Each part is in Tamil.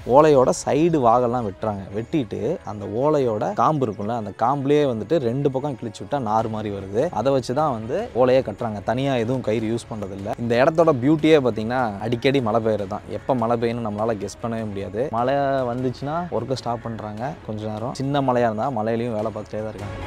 ஓலையோட சைடு வாகெல்லாம் வெட்டுறாங்க வெட்டிட்டு அந்த ஓலையோட காம்பு இருக்கும்ல அந்த காம்புலேயே வந்துட்டு ரெண்டு பக்கம் கிழிச்சு விட்டா நார் மாதிரி வருது அதை வச்சு தான் வந்து ஓலையே கட்டுறாங்க தனியாக எதுவும் கயிறு யூஸ் பண்ணுறதில்ல இந்த இடத்தோட பியூட்டியே பார்த்தீங்கன்னா அடிக்கடி மழை பெய்யறது தான் எப்போ மழை பெய்யும்னு நம்மளால கெஸ் பண்ணவே முடியாது மழை வந்துச்சுன்னா ஒர்க்கை ஸ்டாப் பண்ணுறாங்க கொஞ்ச நேரம் சின்ன மழையாக இருந்தால் மழையிலையும் வேலை பார்த்துட்டே தான் இருக்காங்க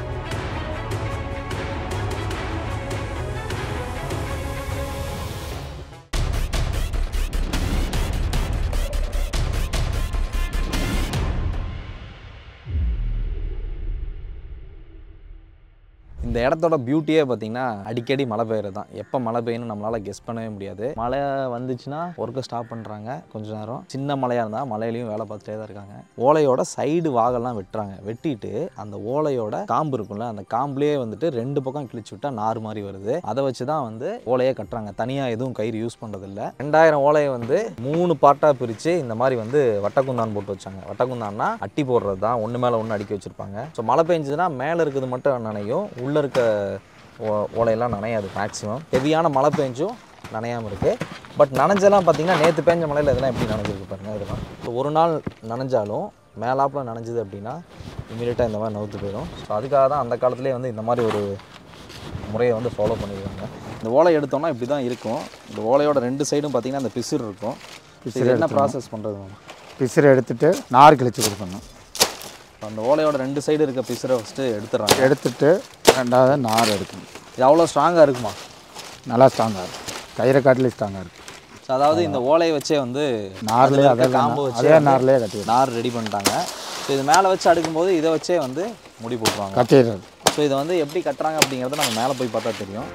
இந்த இடத்தோட பியூட்டியே பார்த்தீங்கன்னா அடிக்கடி மழை பெய்யறது தான் எப்போ மழை பெய்யும்னு நம்மளால கெஸ் பண்ணவே முடியாது மழை வந்துச்சுன்னா ஒர்க்கை ஸ்டாப் பண்ணுறாங்க கொஞ்ச நேரம் சின்ன மழையாக இருந்தால் மழையிலையும் வேலை பார்த்துட்டே தான் இருக்காங்க ஓலையோட சைடு வாகெல்லாம் வெட்டுறாங்க வெட்டிட்டு அந்த ஓலையோட காம்பு இருக்கும்ல அந்த காம்புலேயே வந்துட்டு ரெண்டு பக்கம் கிழிச்சு விட்டா நார் மாதிரி வருது அதை வச்சு தான் வந்து ஓலையே கட்டுறாங்க தனியாக எதுவும் கயிறு யூஸ் பண்ணுறதில்ல ரெண்டாயிரம் ஓலையை வந்து மூணு பார்ட்டாக பிரித்து இந்த மாதிரி வந்து வட்டக்குந்தான் போட்டு வச்சாங்க வட்டக்குந்தான்னா அட்டி போடுறது தான் ஒன்று மேலே ஒன்று அடுக்கி வச்சுருப்பாங்க ஸோ மழை பெஞ்சதுன்னா மேலே இருக்கிறது மட்டும் நனையும் உள்ளே இருக்க ஓ- ஓலையெல்லாம் நனையாது மேக்ஸிமம் ஹெவியான மழை பெஞ்சும் நனையாமல் இருக்குது பட் நனைஞ்செல்லாம் பார்த்தீங்கன்னா நேற்று பெஞ்ச மழையில் இதெல்லாம் எப்படி நனைஞ்சிருக்கு பாருங்க இதெல்லாம் ஸோ ஒரு நாள் நனைஞ்சாலும் மேலாப்பில் நனைஞ்சுது அப்படின்னா இமீடியட்டாக இந்த மாதிரி நவுத்து போயிடும் ஸோ அதுக்காக தான் அந்த காலத்துலேயே வந்து இந்த மாதிரி ஒரு முறையை வந்து ஃபாலோ பண்ணியிருக்காங்க இந்த ஓலை எடுத்தோம்னா இப்படி தான் இருக்கும் இந்த ஓலையோட ரெண்டு சைடும் பார்த்தீங்கன்னா அந்த பிசிறு இருக்கும் இது என்ன ப்ராசஸ் பண்ணுறது மாமா? பிசிறு எடுத்துட்டு நார் கிழிச்சு கொடுக்கணும் அந்த ஓலையோட ரெண்டு சைடு இருக்க பிசிறை ஃபஸ்ட்டு எடுத்துடுறாங்க எடுத்துட்டு ரெண்டாவது நார் எடுக்கணும் இது அவ்வளோ ஸ்ட்ராங்காக இருக்குமா நல்லா ஸ்ட்ராங்காக இருக்கும் கயிறை காட்டிலே ஸ்ட்ராங்காக இருக்கும் ஸோ அதாவது இந்த ஓலையை வச்சே வந்து நார்லேயே அதுல அதே இருக்க காம்பு வச்சு அதே நார்லேயே கட்டிடுறோம் நார் ரெடி பண்ணிட்டாங்க ஸோ இது மேலே வச்சு அடுக்கும்போது இதை வச்சே வந்து முடி போட்டுருவாங்க கட்டிடுறது ஸோ இதை வந்து எப்படி கட்டுறாங்க அப்படிங்கிறத நம்ம மேலே போய் பார்த்தா தெரியும்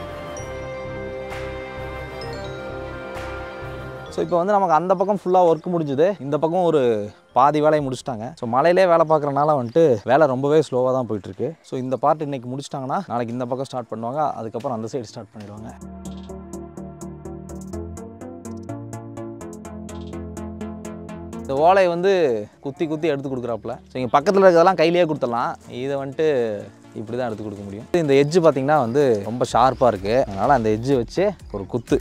ஸோ இப்போ வந்து நமக்கு அந்த பக்கம் ஃபுல்லாக ஒர்க் முடிஞ்சுது இந்த பக்கம் ஒரு பாதி வேலையை முடிச்சிட்டாங்க ஸோ மலையிலே வேலை பார்க்குறனால வந்துட்டு வேலை ரொம்பவே ஸ்லோவாக தான் போயிட்டுருக்கு ஸோ இந்த பார்ட் இன்னைக்கு முடிச்சிட்டாங்கன்னா நாளைக்கு இந்த பக்கம் ஸ்டார்ட் பண்ணுவாங்க அதுக்கப்புறம் அந்த சைடு ஸ்டார்ட் பண்ணிடுவாங்க இந்த ஓலையை வந்து குத்தி குத்தி எடுத்து கொடுக்குறாப்புல ஸோ இங்கே பக்கத்தில் இருக்கிறதெல்லாம் கையிலேயே கொடுத்துடலாம் இதை வந்துட்டு இப்படி தான் எடுத்து கொடுக்க முடியும் இந்த எட்ஜு பார்த்தீங்கன்னா வந்து ரொம்ப ஷார்ப்பாக இருக்குது அதனால் அந்த எட்ஜு வச்சு ஒரு குத்து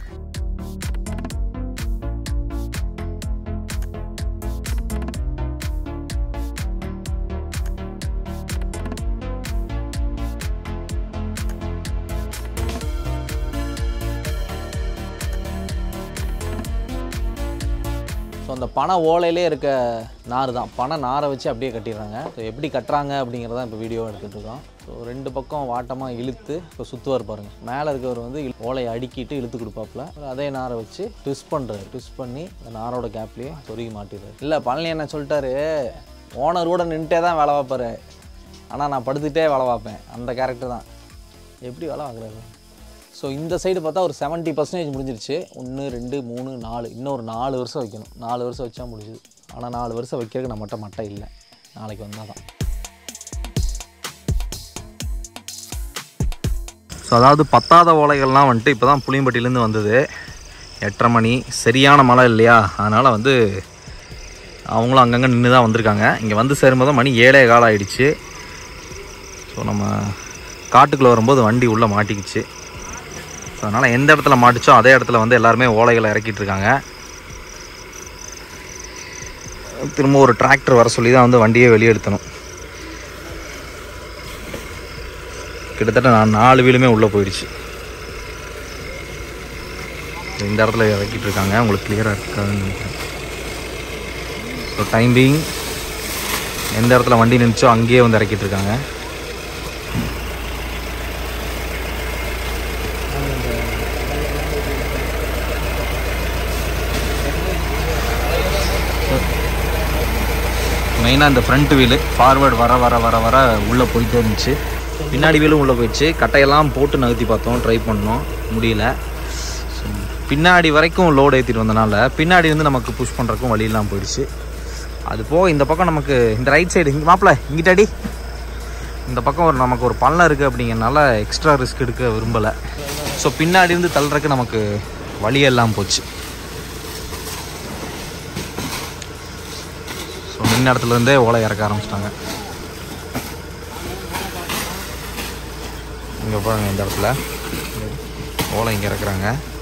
ஸோ அந்த பனை ஓலையிலே இருக்க நார் தான் பனை நாரை வச்சு அப்படியே கட்டிடுறாங்க ஸோ எப்படி கட்டுறாங்க அப்படிங்கிறதான் இப்போ வீடியோ எடுத்துகிட்டு இருக்கோம் ஸோ ரெண்டு பக்கம் வாட்டமாக இழுத்து இப்போ சுற்றுவார் பாருங்க மேலே இருக்கவர் வந்து இழு- ஓலையை அடுக்கிட்டு இழுத்து கொடுப்பாப்புல அதே நாரை வச்சு ட்விஸ்ட் பண்ணுறாரு ட்விஸ்ட் பண்ணி அந்த நாரோட கேப்லேயே சொருகி மாட்டிடுறாரு இல்லை பழனி என்ன சொல்லிட்டாரு ஓனர் கூட நின்றுட்டே தான் வேலை பார்ப்பாரு ஆனால் நான் படுத்துகிட்டே வேலை பார்ப்பேன் அந்த கேரக்டர் தான் எப்படி வேலை பார்க்குறாரு ஸோ இந்த சைடு பார்த்தா ஒரு செவன்ட்டி பர்சன்டேஜ் முடிஞ்சிருச்சு ஒன்று ரெண்டு மூணு நாலு இன்னும் ஒரு நாலு வருஷம் வைக்கணும் நாலு வருஷம் வச்சா முடிஞ்சுது ஆனால் நாலு வருஷம் வைக்கிறதுக்கு நம்மகிட்ட மட்டை இல்லை நாளைக்கு வந்தால் தான் ஸோ அதாவது பத்தாத ஓலைகள்லாம் வந்துட்டு இப்போ தான் புளியம்பட்டியிலேருந்து வந்தது எட்டரை மணி சரியான மழை இல்லையா அதனால் வந்து அவங்களும் அங்கங்கே நின்று தான் வந்திருக்காங்க இங்கே வந்து சேரும்போது மணி ஏழே காலம் ஆயிடுச்சு ஸோ நம்ம காட்டுக்குள்ளே வரும்போது வண்டி உள்ளே மாட்டிக்கிச்சு ஸோ அதனால் எந்த இடத்துல மாட்டிச்சோ அதே இடத்துல வந்து எல்லாருமே ஓலைகளை இறக்கிட்டு இருக்காங்க திரும்ப ஒரு டிராக்டர் வர சொல்லி தான் வந்து வண்டியை வெளியே எடுத்தணும் கிட்டத்தட்ட நான் நாலு வீலுமே உள்ளே போயிடுச்சு இந்த இடத்துல இறக்கிட்டு இருக்காங்க உங்களுக்கு கிளியராக இருக்காதுன்னு நினைக்கிறேன் ஸோ டைம் பீங் எந்த இடத்துல வண்டி நின்றுச்சோ அங்கேயே வந்து இறக்கிட்டு இருக்காங்க மெயினாக இந்த ஃப்ரண்ட் வீலு ஃபார்வர்டு வர வர வர வர உள்ளே போயிட்டே இருந்துச்சு பின்னாடி வீலும் உள்ளே போயிடுச்சு கட்டையெல்லாம் போட்டு நகர்த்தி பார்த்தோம் ட்ரை பண்ணோம் முடியல So, பின்னாடி வரைக்கும் லோடு ஏற்றிட்டு வந்தனால பின்னாடி வந்து நமக்கு புஷ் பண்ணுறக்கும் வழி இல்லாமல் போயிடுச்சு அது போக இந்த பக்கம் நமக்கு இந்த ரைட் சைடு இங்கே மாப்பிள்ள இங்கிட்டாடி இந்த பக்கம் ஒரு நமக்கு ஒரு பள்ளம் இருக்குது அப்படிங்கிறனால எக்ஸ்ட்ரா ரிஸ்க் எடுக்க விரும்பலை ஸோ பின்னாடி இருந்து தள்ளுறதுக்கு நமக்கு வழியெல்லாம் போச்சு ஸோ நின்ன இடத்துல இருந்தே ஓலை இறக்க ஆரம்பிச்சிட்டாங்க இங்கே பாருங்க இந்த இடத்துல ஓலை இங்கே இறக்குறாங்க